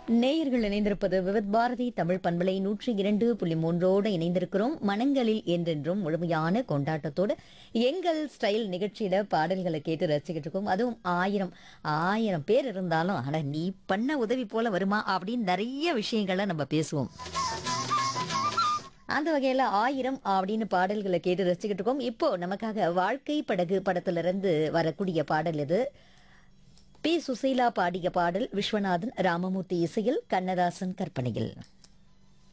நேயர்கள் இணைந்திருப்பது விவித் பாரதி தமிழ் பண்பலை நூற்றி இரண்டு புள்ளி மூன்றோடு இணைந்திருக்கிறோம் மனங்களில் என்றென்றும் முழுமையான கொண்டாட்டத்தோடு எங்கள் ஸ்டைல் நிகழ்ச்சியில பாடல்களை கேட்டு ரசிக்கிட்டு இருக்கோம் அதுவும் ஆயிரம் ஆயிரம் பேர் இருந்தாலும் ஆனா நீ பண்ண உதவி போல வருமா அப்படின்னு நிறைய விஷயங்களை நம்ம பேசுவோம் அந்த வகையில ஆயிரம் அப்படின்னு பாடல்களை கேட்டு ரசிக்கிட்டு இருக்கோம் இப்போ நமக்காக வாழ்க்கை படகு படத்திலிருந்து வரக்கூடிய பாடல் இது பி சுசீலா பாடிய பாடல் விஸ்வநாதன் ராமமூர்த்தி இசையில் கண்ணதாசன் கற்பனையில்